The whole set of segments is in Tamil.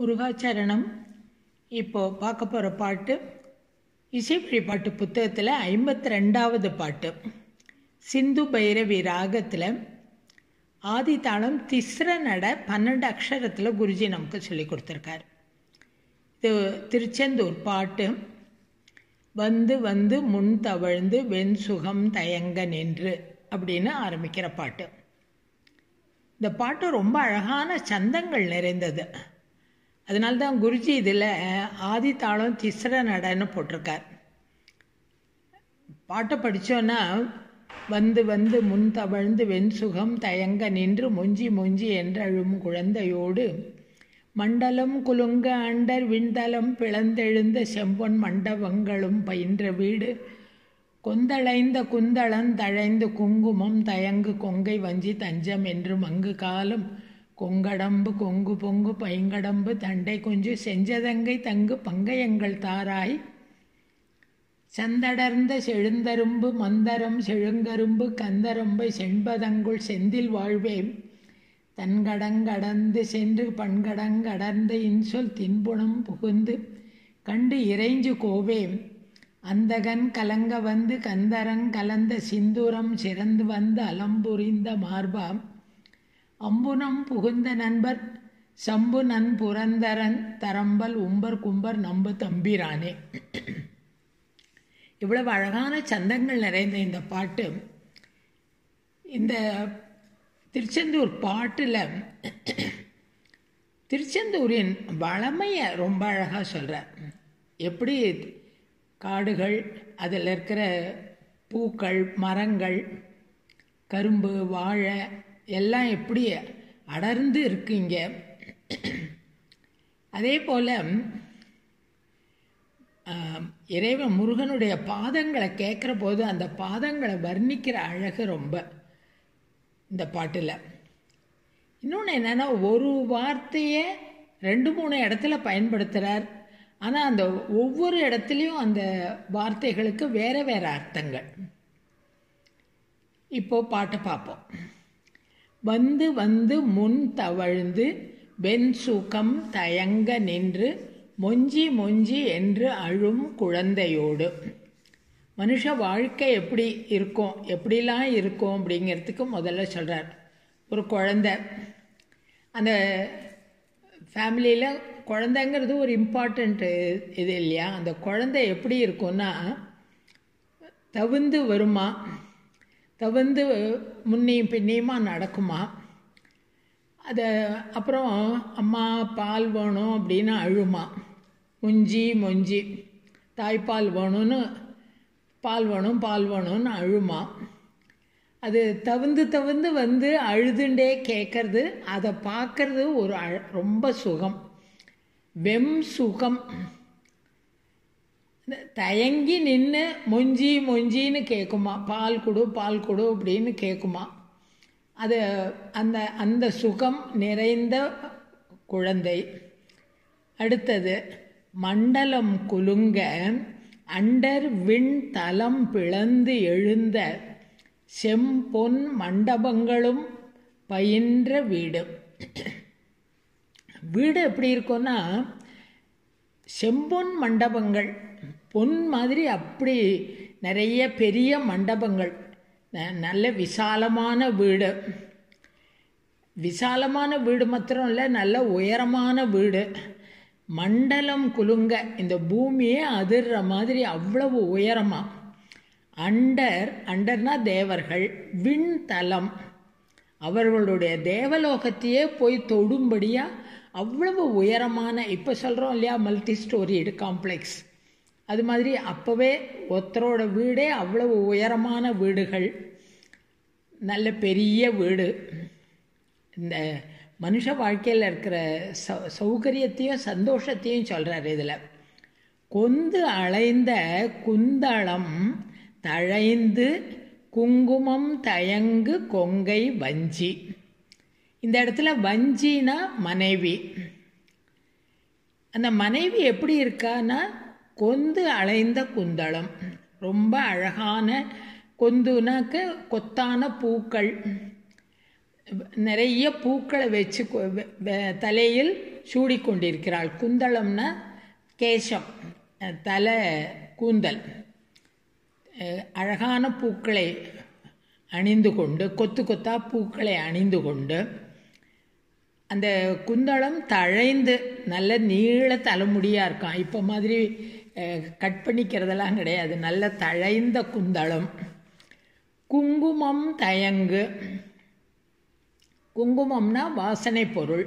முருகாச்சரணம் இப்போ பார்க்க போகிற பாட்டு இசைப்படி பாட்டு புத்தகத்தில் ஐம்பத்தி ரெண்டாவது பாட்டு சிந்து பைரவி ராகத்தில் ஆதி தாளம் திஸ்ர நட பன்னெண்டு அக்ஷரத்தில் குருஜி நமக்கு சொல்லி கொடுத்துருக்கார் இது திருச்செந்தூர் பாட்டு வந்து வந்து முன் தவழ்ந்து வெண் சுகம் தயங்க நின்று அப்படின்னு ஆரம்பிக்கிற பாட்டு இந்த பாட்டு ரொம்ப அழகான சந்தங்கள் நிறைந்தது அதனால தான் குருஜி இதில் ஆதி தாளம் திஸ்ர நடன்னு போட்டிருக்கார் பாட்டை படித்தோன்னா வந்து வந்து முன் தவழ்ந்து வெண் சுகம் தயங்க நின்று மொஞ்சி மொஞ்சி என்றழும் குழந்தையோடு மண்டலம் குலுங்க அண்டர் விண்தலம் பிளந்தெழுந்த செம்பொன் மண்டபங்களும் பயின்ற வீடு கொந்தளைந்த குந்தளன் தழைந்து குங்குமம் தயங்கு கொங்கை வஞ்சி தஞ்சம் என்று மங்கு காலம் கொங்கடம்பு கொங்கு பொங்கு பைங்கடம்பு தண்டை கொஞ்சு செஞ்சதங்கை தங்கு பங்கயங்கள் தாராய் சந்தடர்ந்த செழுந்தரும்பு மந்தரம் செழுங்கரும்பு கந்தரம்பை செண்பதங்குள் செந்தில் வாழ்வேம் தன்கடங்கடந்து சென்று பண்கடங்கடர்ந்த இன்சொல் தின்புணம் புகுந்து கண்டு இறைஞ்சு கோவேம் அந்தகன் கலங்க வந்து கந்தரங் கலந்த சிந்துரம் சிறந்து வந்து அலம்புரிந்த மார்பாம் அம்புனம் புகுந்த நண்பர் சம்பு நன் புரந்தரன் தரம்பல் உம்பர் கும்பர் நம்பு தம்பிரானே இவ்வளவு அழகான சந்தங்கள் நிறைந்த இந்த பாட்டு இந்த திருச்செந்தூர் பாட்டில் திருச்செந்தூரின் வளமையை ரொம்ப அழகாக சொல்கிறார் எப்படி காடுகள் அதில் இருக்கிற பூக்கள் மரங்கள் கரும்பு வாழை எல்லாம் எப்படி அடர்ந்து இருக்குங்க அதே போல் இறைவன் முருகனுடைய பாதங்களை கேட்குற போது அந்த பாதங்களை வர்ணிக்கிற அழகு ரொம்ப இந்த பாட்டில் இன்னொன்று என்னென்னா ஒரு வார்த்தையை ரெண்டு மூணு இடத்துல பயன்படுத்துகிறார் ஆனால் அந்த ஒவ்வொரு இடத்துலையும் அந்த வார்த்தைகளுக்கு வேறு வேறு அர்த்தங்கள் இப்போ பாட்டை பார்ப்போம் வந்து வந்து முன் தவழ்ந்து வெண் சுகம் தயங்க நின்று மொஞ்சி மொஞ்சி என்று அழும் குழந்தையோடு மனுஷ வாழ்க்கை எப்படி இருக்கும் எப்படிலாம் இருக்கும் அப்படிங்கிறதுக்கு முதல்ல சொல்கிறார் ஒரு குழந்த அந்த ஃபேமிலியில் குழந்தைங்கிறது ஒரு இம்பார்ட்டண்ட்டு இது இல்லையா அந்த குழந்தை எப்படி இருக்கும்னா தவிந்து வருமா தவிந்து முன்னியும் பின்னியுமா நடக்குமா அதை அப்புறம் அம்மா பால் வேணும் அப்படின்னு அழுமா முஞ்சி மொஞ்சி தாய்ப்பால் வேணும்னு பால் வேணும் பால் வேணும்னு அழுமா அது தவிந்து தவிந்து வந்து அழுதுண்டே கேட்கறது அதை பார்க்கறது ஒரு அழ ரொம்ப சுகம் வெம் சுகம் தயங்கி நின்று மொஞ்சி மொஞ்சின்னு கேட்குமா பால் கொடு பால் கொடு அப்படின்னு கேட்குமா அது அந்த அந்த சுகம் நிறைந்த குழந்தை அடுத்தது மண்டலம் குலுங்க அண்டர் விண் தலம் பிளந்து எழுந்த செம்பொன் மண்டபங்களும் பயின்ற வீடு வீடு எப்படி இருக்கும்னா செம்பொன் மண்டபங்கள் பொன் மாதிரி அப்படி நிறைய பெரிய மண்டபங்கள் நல்ல விசாலமான வீடு விசாலமான வீடு மாத்திரம் இல்லை நல்ல உயரமான வீடு மண்டலம் குலுங்க இந்த பூமியே அதிர்ற மாதிரி அவ்வளவு உயரமாக அண்டர் அண்டர்னா தேவர்கள் விண்தலம் அவர்களுடைய தேவலோகத்தையே போய் தொடும்படியாக அவ்வளவு உயரமான இப்போ சொல்கிறோம் இல்லையா மல்டி ஸ்டோரிடு காம்ப்ளெக்ஸ் அது மாதிரி அப்போவே ஒருத்தரோட வீடே அவ்வளவு உயரமான வீடுகள் நல்ல பெரிய வீடு இந்த மனுஷ வாழ்க்கையில் இருக்கிற சௌ சௌகரியத்தையும் சந்தோஷத்தையும் சொல்கிறார் இதில் கொந்து அலைந்த குந்தளம் தழைந்து குங்குமம் தயங்கு கொங்கை வஞ்சி இந்த இடத்துல வஞ்சினா மனைவி அந்த மனைவி எப்படி இருக்கான்னா கொந்து அலைந்த குந்தளம் ரொம்ப அழகான கொந்துனாக்க கொத்தான பூக்கள் நிறைய பூக்களை வச்சு கொ- வெ- வெ- தலையில் சூடிக்கொண்டிருக்கிறாள் குந்தளம்னா கேசம் அஹ், தலை கூந்தல் அஹ், அழகான பூக்களை அணிந்து கொண்டு கொத்து கொத்தா பூக்களை அணிந்து கொண்டு அந்த குந்தளம் தழைந்து நல்ல நீள தலைமுடியாக இருக்கும் இப்போ மாதிரி அஹ், கட் பண்ணிக்கிறதெல்லாம் கிடையாது நல்ல தழைந்த குந்தளம் குங்குமம் தயங்கு குங்குமம்னா வாசனை பொருள்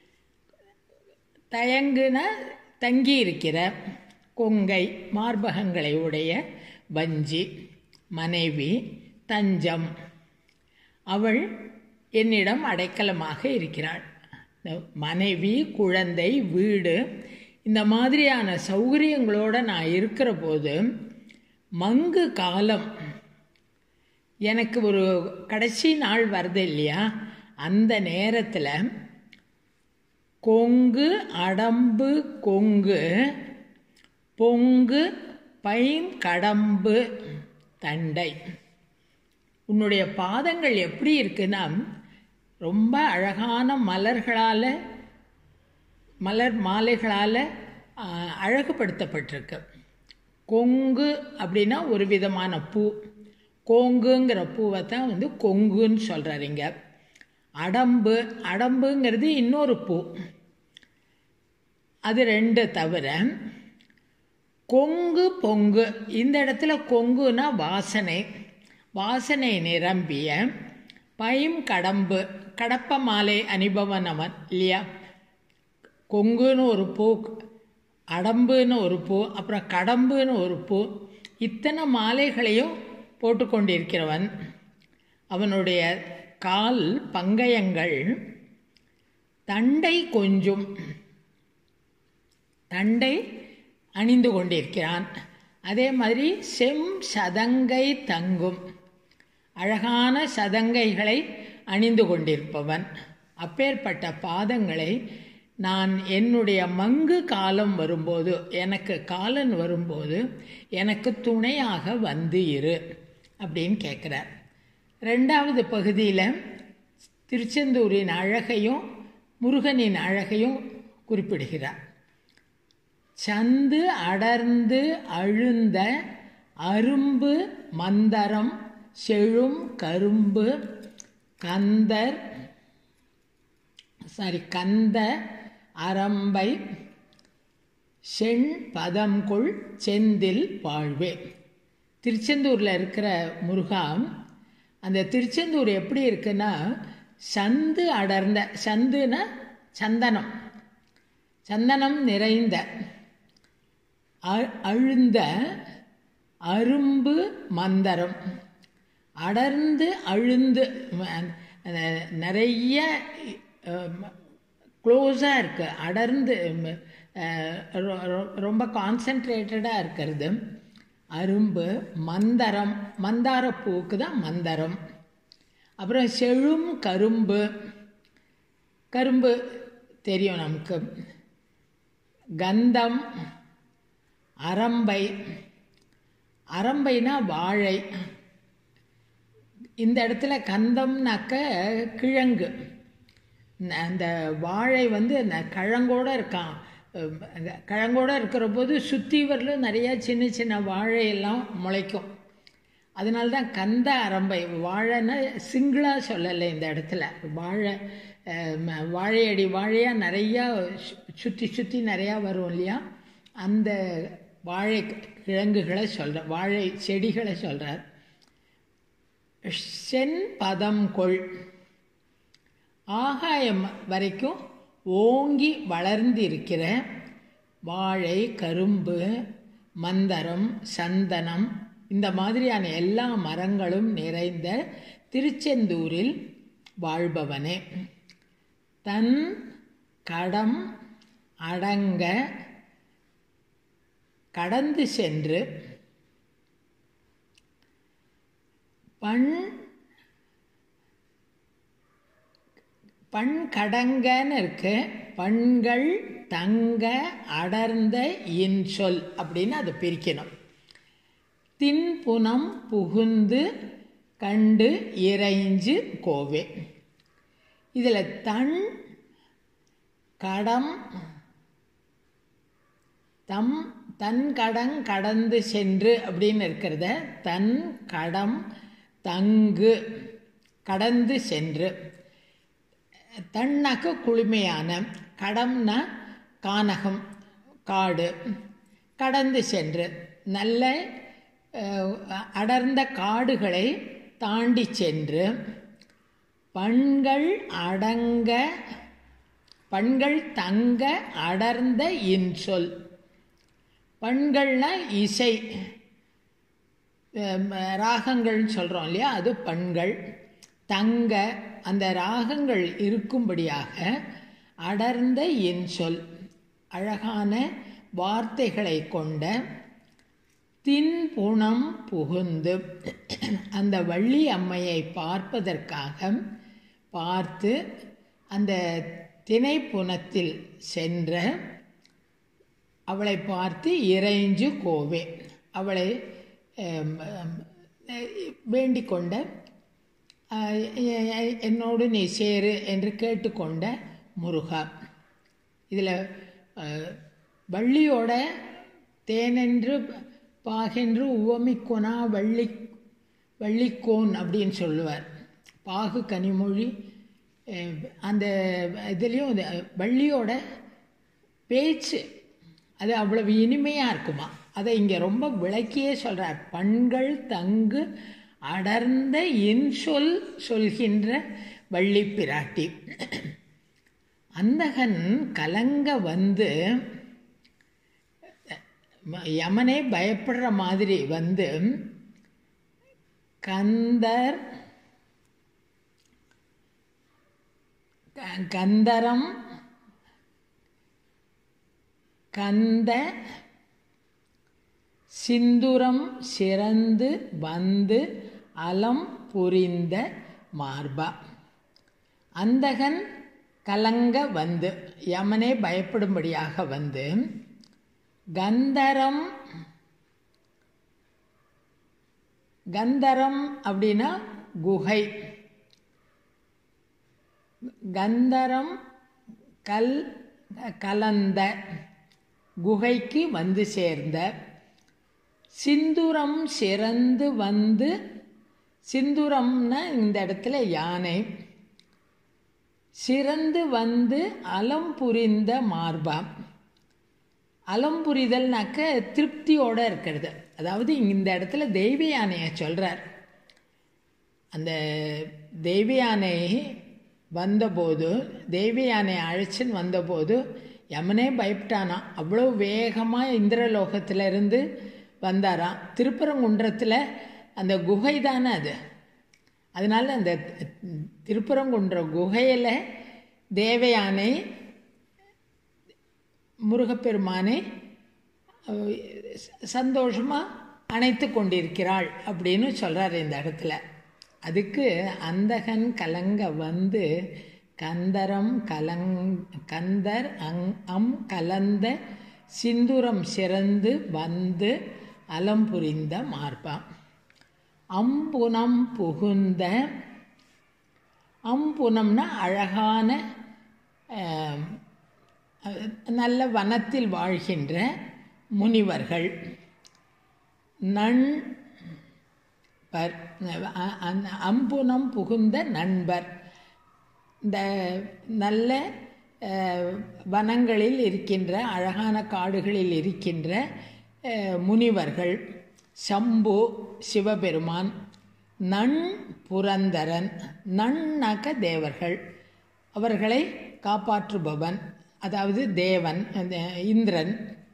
தயங்குனா தங்கி இருக்கிற கொங்கை மார்பகங்களை உடைய வஞ்சி மனைவி தஞ்சம் அவள் என்னிடம் அடைக்கலமாக இருக்கிறாள் இந்த மனைவி குழந்தை வீடு இந்த மாதிரியான சௌகரியங்களோடு நான் இருக்கிற போது மங்கு காலம் எனக்கு ஒரு கடைசி நாள் வருது இல்லையா அந்த நேரத்தில் கொங்கு அடம்பு கொங்கு பொங்கு பைம் கடம்பு தண்டை உன்னுடைய பாதங்கள் எப்படி இருக்குன்னா ரொம்ப அழகான மலர்களால் மலர் மாலைகளால் ஆ, அழகுபடுத்தப்பட்டிருக்கு கொங்கு அப்படின்னா ஒரு விதமான பூ கோங்குங்கிற பூவை தான் வந்து கொங்குன்னு சொல்கிறாருங்க அடம்பு அடம்புங்கிறது இன்னொரு பூ அது ரெண்டு தவிர கொங்கு பொங்கு இந்த இடத்துல கொங்குனா வாசனை வாசனை நிரம்பிய பைம் கடம்பு கடப்ப மாலை அனுபவன் அவன் இல்லையா கொங்குன்னு ஒரு பூ அடம்புன்னு ஒரு பூ அப்புறம் கடம்புன்னு ஒரு பூ இத்தனை மாலைகளையும் போட்டுக்கொண்டிருக்கிறவன் அவனுடைய கால் பங்கயங்கள் தண்டை கொஞ்சும் தண்டை அணிந்து கொண்டிருக்கிறான் அதே மாதிரி செம் சதங்கை தங்கும் அழகான சதங்கைகளை அணிந்து கொண்டிருப்பவன் அப்பேற்பட்ட பாதங்களை நான் என்னுடைய மங்கு காலம் வரும்போது எனக்கு காலன் வரும்போது எனக்கு துணையாக வந்து இரு அப்படின்னு கேட்குறார் ரெண்டாவது பகுதியில் திருச்செந்தூரின் அழகையும் முருகனின் அழகையும் குறிப்பிடுகிறார் சந்து அடர்ந்து அழுந்த அரும்பு மந்தரம் செழும் கரும்பு கந்தர் சாரி கந்த அரம்பை செண் பதம்கொள் செந்தில் வாழ்வே திருச்செந்தூரில் இருக்கிற முருகா அந்த திருச்செந்தூர் எப்படி இருக்குன்னா சந்து அடர்ந்த சந்துனா சந்தனம் சந்தனம் நிறைந்த அ- அழுந்த அரும்பு மந்தரம் அடர்ந்து அழுந்து ம- அந்த நிறைய க்ளோஸாக இருக்கு அடர்ந்து ம, அஹ், ரொ- ரொ- ரொம்ப கான்சென்ட்ரேட்டடாக இருக்கிறது அரும்பு மந்தரம் மந்தார பூவுக்கு தான் மந்தரம் அப்புறம் செழும் கரும்பு கரும்பு தெரியும் நமக்கு கந்தம் அரம்பை அரம்பைனா வாழை இந்த இடத்துல கந்தம்னாக்க கிழங்கு ந- அந்த வாழை வந்து அந்த கிழங்கோட இருக்கான் அஹ் அந்த கிழங்கோட இருக்கிற போது சுற்றி வரலும் நிறையா சின்ன சின்ன வாழையெல்லாம் முளைக்கும் அதனால தான் கந்த அரம்பை வாழைன்னா சிங்கிளாக சொல்லலை இந்த இடத்துல வாழை அஹ், ம- வாழையடி வாழையாக நிறையா சுற்றி சுற்றி நிறையா வரும் இல்லையா அந்த வாழை கிழங்குகளை சொல்கிறார் வாழை செடிகளை சொல்கிறார் சென் பதம் கொள் ஆகாயம் வரைக்கும் ஓங்கி வளர்ந்திருக்கிற வாழை கரும்பு மந்தரம் சந்தனம் இந்த மாதிரியான எல்லா மரங்களும் நிறைந்த திருச்செந்தூரில் வாழ்பவனே தன் கடம் அடங்க கடந்து சென்று பண் பண் கடங்கன்னு இருக்கு பண்கள் தங்க அடர்ந்த இன்சொல் அப்படின்னு அதை பிரிக்கணும் தின்புனம் புகுந்து கண்டு இறைஞ்சு கோவே இதில் தன் கடம் தம் தன் கடங் கடந்து சென்று அப்படின்னு இருக்கிறத தன் கடம் தங்கு கடந்து சென்று தன்னாக்க குளுமையான கடம்னா கானகம் காடு கடந்து சென்று நல்ல அடர்ந்த காடுகளை தாண்டி சென்று பண்கள் அடங்க பண்கள் தங்க அடர்ந்த இன்சொல் பண்கள்னா இசை ராகங்கள்னு சொல்கிறோம் இல்லையா அது பண்கள் தங்க அந்த ராகங்கள் இருக்கும்படியாக அடர்ந்த இன்சொல் அழகான வார்த்தைகளை கொண்ட தின்புணம் புகுந்து அந்த வள்ளி அம்மையை பார்ப்பதற்காக பார்த்து அந்த திணைப்புணத்தில் சென்ற அவளை பார்த்து இறைஞ்சு கோவே அவளை வேண்டிக் கொண்ட என்னோடு நீ சேரு என்று கேட்டுக்கொண்ட முருகா இதில் வள்ளியோட தேனென்று பாகென்று உவமிக்கோனா வள்ளி வள்ளிக்கோன் அப்படின்னு சொல்லுவார் பாகு கனிமொழி அந்த இதுலேயும் வள்ளியோட பேச்சு அது அவ்வளவு இனிமையாக இருக்குமா அதை இங்கே ரொம்ப விளக்கியே சொல்கிறார் பண்கள் தங்கு அடர்ந்த இன்சொல் சொல்கின்ற வள்ளி பிராட்டி அந்தகன் கலங்க வந்து யமனே பயப்படுற மாதிரி வந்து கந்தர் கந்தரம் கந்த சிந்துரம் சிறந்து வந்து அலம் புரிந்த மார்பா அந்தகன் கலங்க வந்து யமனே பயப்படும்படியாக வந்து கந்தரம் கந்தரம் அப்படின்னா குகை கந்தரம் கல் கலந்த குகைக்கு வந்து சேர்ந்த சிந்துரம் சிறந்து வந்து சிந்துரம்னா இந்த இடத்துல யானை சிறந்து வந்து அலம் புரிந்த மார்பா அலம் புரிதல்னாக்க திருப்தியோடு இருக்கிறது அதாவது இந்த இடத்துல தெய்வ யானையை சொல்கிறார் அந்த தெய்வ யானை வந்தபோது தெய்வ யானை அழைச்சின்னு வந்தபோது யமனே பயப்பட்டானா அவ்வளோ வேகமாக இந்திரலோகத்திலிருந்து வந்தாராம் திருப்பரங்குன்றத்தில் அந்த குகை தானே அது அதனால் அந்த திருப்பரங்குன்ற குகையில் தேவயானை முருகப்பெருமானை சந்தோஷமாக அணைத்து கொண்டிருக்கிறாள் அப்படின்னு சொல்கிறார் இந்த இடத்துல அதுக்கு அந்தகன் கலங்க வந்து கந்தரம் கலங் கந்தர் அங் அம் கலந்த சிந்துரம் சிறந்து வந்து அலம் புரிந்த மார்பாம் அம்புனம் புகுந்த அம்புனம்னா அழகான நல்ல வனத்தில் வாழ்கின்ற முனிவர்கள் நண் பர் அம்புனம் புகுந்த நண்பர் இந்த நல்ல வனங்களில் இருக்கின்ற அழகான காடுகளில் இருக்கின்ற முனிவர்கள் சம்பு சிவபெருமான் நன் புரந்தரன் நன்னாக்க தேவர்கள் அவர்களை காப்பாற்றுபவன் அதாவது தேவன் இந்திரன்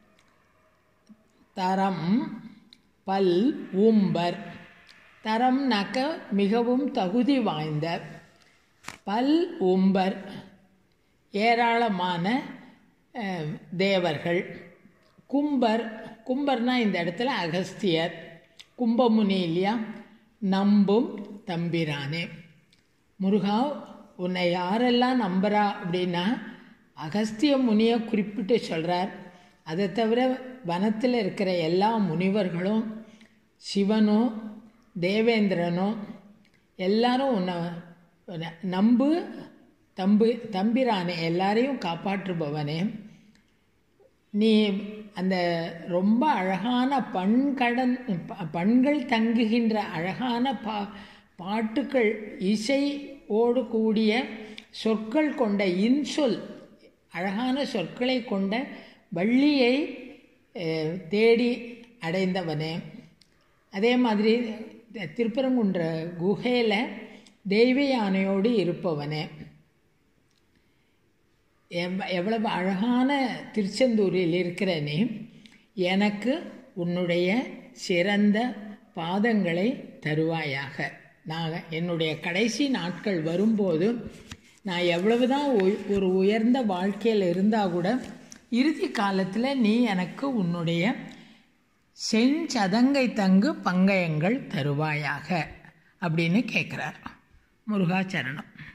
தரம் பல் ஊம்பர் தரம்னாக்க மிகவும் தகுதி வாய்ந்த பல் ஊம்பர் ஏராளமான தேவர்கள் கும்பர் கும்பர்னா இந்த இடத்துல அகஸ்தியர் கும்பமுனி இல்லையா நம்பும் தம்பிரானே முருகா உன்னை யாரெல்லாம் நம்புறா அப்படின்னா அகஸ்திய முனியை குறிப்பிட்டு சொல்கிறார் அதை தவிர வனத்தில் இருக்கிற எல்லா முனிவர்களும் சிவனும் தேவேந்திரனும் எல்லாரும் உன்னை நம்பு தம்பு தம்பிரானே எல்லாரையும் காப்பாற்றுபவனே நீ அந்த ரொம்ப அழகான பண்கடன் ப- பண்கள் தங்குகின்ற அழகான பா பாட்டுக்கள் இசையோடு கூடிய சொற்கள் கொண்ட இன்சொல் அழகான சொற்களை கொண்ட வள்ளியை அஹ், தேடி அடைந்தவனே அதே மாதிரி த- திருப்பரங்குன்ற குகையில் தெய்வ யானையோடு இருப்பவனே எவ்வ எவ்வளவு அழகான திருச்செந்தூரில் இருக்கிற நீ எனக்கு உன்னுடைய சிறந்த பாதங்களை தருவாயாக நான் என்னுடைய கடைசி நாட்கள் வரும்போது நான் எவ்வளவுதான் உய- ஒரு உயர்ந்த வாழ்க்கையில் இருந்தால் கூட இறுதி காலத்தில் நீ எனக்கு உன்னுடைய செஞ்சதங்கை தங்கு பங்கயங்கள் தருவாயாக அப்படின்னு கேட்குறார் முருகாச்சரணம்